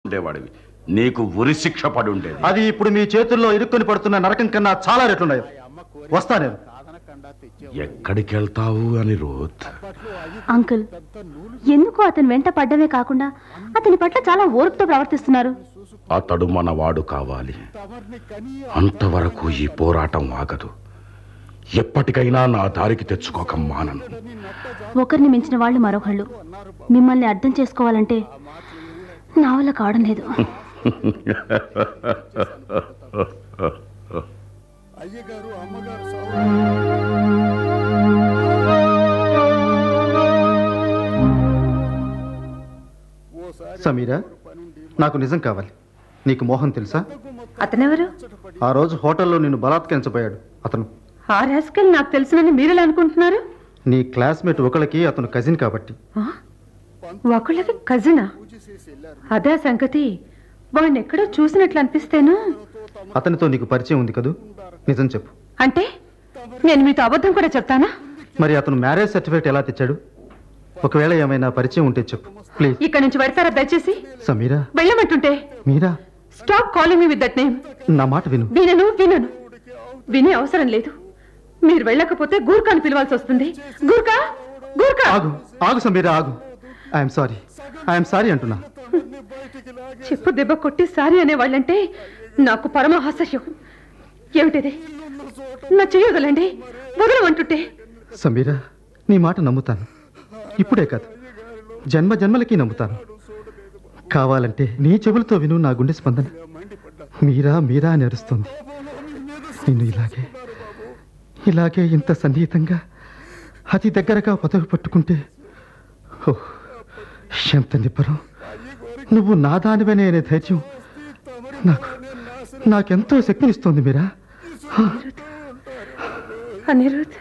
ఉండేవాడివి నీకు ఉరి శిక్ష పడి ఉండేది అది ఇప్పుడు మీ చేతుల్లో ఇరుక్కొని పడుతున్న నరకం కన్నా చాలా రెట్లున్నాయి వస్తా నేను ఎక్కడికి వెళ్తావు అని రోత్ అంకుల్ ఎందుకు అతని వెంట పడ్డమే కాకుండా అతని పట్ల చాలా ఓర్పుతో ప్రవర్తిస్తున్నారు అతడు మనవాడు కావాలి అంతవరకు ఈ పోరాటం ఆగదు ఎప్పటికైనా నా దారికి తెచ్చుకోక మానను ఒకరిని మించిన వాళ్ళు మరొకళ్ళు మిమ్మల్ని అర్థం చేసుకోవాలంటే నా వల్ల కావడం లేదు అయ్యగారు అమ్మగారు సావు ఓసారి సమీరా నాకు నిజం కావాలి నీకు మోహన్ తెలుసా అతనెవరు ఆ రోజు హోటల్లో నిన్ను బలాత్కరించబోయాడు అతను ఆ రాస్కల్ నాకు తెలుసునని మీరెలా అనుకుంటున్నారు నీ క్లాస్మేట్ ఒకళ్ళకి అతను కజిన్ కాబట్టి ఆ? ఒకళ్ళకి కజినా అదే సంగతి వాడిని ఎక్కడో చూసినట్లు అనిపిస్తేను అతనితో నీకు పరిచయం ఉంది కదూ నిజం చెప్పు అంటే నేను మీతో అబద్ధం కూడా చెప్తానా మరి అతను మ్యారేజ్ సర్టిఫికేట్ ఎలా తెచ్చాడు ఒకవేళ ఏమైనా పరిచయం ఉంటే చెప్పు ప్లీజ్ ఇక్కడ నుంచి పెడతారా దయచేసి సమీరా వెళ్ళమంటుంటే మీరా stop calling me with that name నా మాట విను వినను వినను వినే అవసరం లేదు మీరు వెళ్ళకపోతే గూర్ఖాని పిలవాల్సి వస్తుంది గూర్ఖా గూర్ఖా ఆగు ఆగు సమీరా ఆగు ఐఎమ్ సారీ ఐఎమ్ సారీ అంటున్నా చెప్పు దెబ్బ కొట్టి సారీ అనేవాళ్ళంటే నాకు పరమహాసహ్యం ఏమిటిది నా చేయగలండి వదలమంటుంటే సమీరా నీ మాట నమ్ముతాను ఇప్పుడే కాదు జన్మ జన్మలకి నమ్ముతాను కావాలంటే నీ చెవులతో విను నా గుండె స్పందన మీరా మీరా అని అరుస్తుంది నిన్ను ఇలాగే ఇలాగే ఇంత సన్నిహితంగా అతి దగ్గరగా పదవి పట్టుకుంటే ఓ ఎంత నిబ్బరం నువ్వు నా దానివనే అనే ధైర్యం నాకు నాకెంతో శక్తినిస్తోంది మీరా అనిరుద్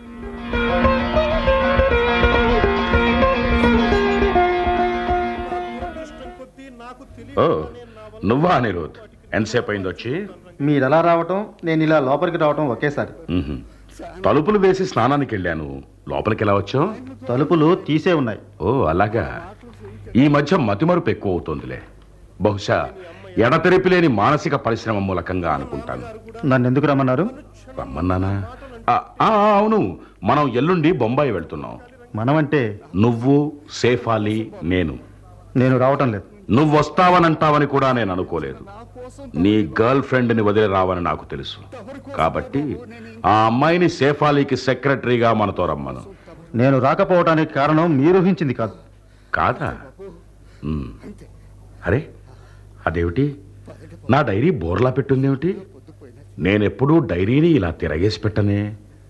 ఓ నువ్వా అనిరుద్ ఎంతసేపు అయింది వచ్చి మీరు ఎలా రావటం నేను ఇలా లోపలికి రావటం ఒకేసారి ఉహుం. తలుపులు వేసి స్నానానికి వెళ్ళాను లోపలికి ఎలా వచ్చావు తలుపులు తీసే ఉన్నాయి ఓ అలాగా ఈ మధ్య మతిమరుపు ఎక్కువ అవుతోందిలే బహుశా ఎడతెరిపి లేని మానసిక పరిశ్రమ మూలకంగా అనుకుంటాను నన్ను ఎందుకు రమ్మన్నారు రమ్మన్నానా ఆ, ఆ, అవును మనం ఎల్లుండి బొంబాయి వెళ్తున్నాం మనమంటే నువ్వు సేఫాలి నేను నేను రావటం లేదు నువ్వు వస్తావనంటావని కూడా నేను అనుకోలేదు నీ గర్ల్ ఫ్రెండ్ని వదిలి రావని నాకు తెలుసు కాబట్టి ఆ అమ్మాయిని సేఫాలీకి సెక్రటరీగా మనతో రమ్మను నేను రాకపోవడానికి కారణం మీరు ఊహించింది కాదు కాదా ఉమ్. అరే అదేమిటి నా డైరీ బోర్లా పెట్టుందేమిటి నేనెప్పుడూ డైరీని ఇలా తిరగేసి పెట్టనే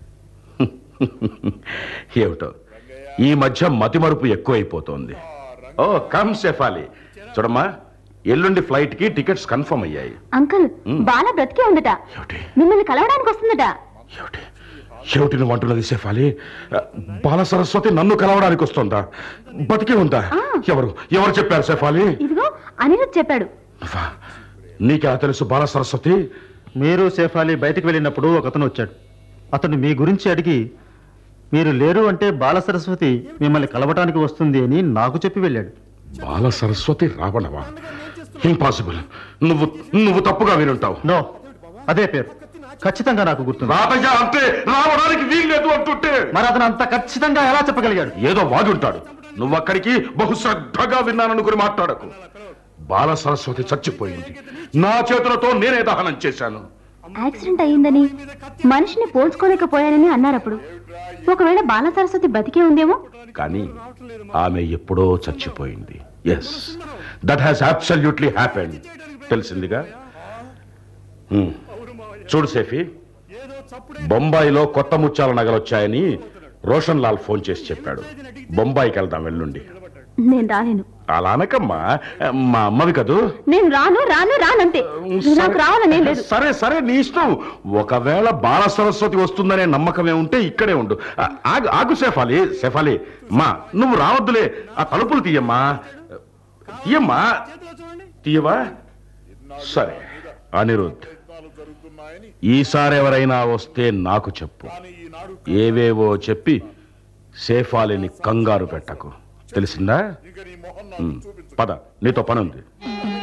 ఏమిటో ఈ మధ్య మతిమరుపు ఎక్కువైపోతోంది ఓ కమ్ సెఫాలి చూడమ్మా ఎల్లుండి ఫ్లైట్ కి టికెట్స్ కన్ఫర్మ్ అయ్యాయి అంకుల్ బాల బ్రతికే ఉందట ఏమిటి మిమ్మల్ని కలవడానికి వస్తుందట ఏమిటి ఏమిటి నువ్వు అంటున్నది సెఫాలి బాల సరస్వతి నన్ను కలవడానికి వస్తుందా బతికే ఉందా ఎవరు ఎవరు చెప్పారు సెఫాలి ఇదిగో అనిరుద్ చెప్పాడు నువ్వా నీకెలా తెలుసు బాల సరస్వతి మీరు సేఫాలి బయటికి వెళ్ళినప్పుడు ఒక అతను వచ్చాడు అతను మీ గురించి అడిగి మీరు లేరు అంటే బాల సరస్వతి మిమ్మల్ని కలవటానికి వస్తుంది అని నాకు చెప్పి వెళ్ళాడు బాల సరస్వతి రావణవా ఇంపాసిబుల్ నువ్వు నువ్వు తప్పుగా వినుంటావు నో అదే పేరు ఖచ్చితంగా నాకు గుర్తుంది రాదయ్యా అంతే రావడానికి వీల్లేదు అంటుంటే మరి అతను అంత ఖచ్చితంగా ఎలా చెప్పగలిగాడు ఏదో వాగుంటాడు నువ్వు అక్కడికి బహుశ్రద్ధగా విన్నాననుకుని మాట్లాడకు బాల సరస్వతి చచ్చిపోయింది నా చేతులతో నేనే దహనం చేశాను యాక్సిడెంట్ అయ్యిందని మనిషిని పోల్చుకోలేకపోయానని అన్నారు అప్పుడు ఒకవేళ బాల సరస్వతి బతికే ఉందేమో కానీ ఆమె ఎప్పుడో చచ్చిపోయింది yes that has absolutely happened తెలిసిందిగా హ్మ్. చూడు సేఫీ బొంబాయిలో కొత్త ముత్యాల నగలు వచ్చాయని రోషన్ లాల్ ఫోన్ చేసి చెప్పాడు బొంబాయికి వెళ్దాం వెళ్ళుండి నేను రాలేను అలా అనకమ్మా మా అమ్మవి కదూ నేను రాను రాను రానంతే నాకు రావాలనే లేదు సరే సరే నీ ఇష్టం ఒకవేళ బాల సరస్వతి వస్తుందనే నమ్మకమే ఉంటే ఇక్కడే ఉండు ఆ, ఆగు ఆగు సేఫాలి సేఫాలి మా నువ్వు రావద్దులే ఆ తలుపులు తీయమ్మా తీయమ్మా తీయవా సరే అనిరుద్ ఈసారి ఎవరైనా వస్తే నాకు చెప్పు ఏవేవో చెప్పి సేఫాలిని కంగారు పెట్టకు తెలిసిందా ఉమ్, పద నీతో పనుంది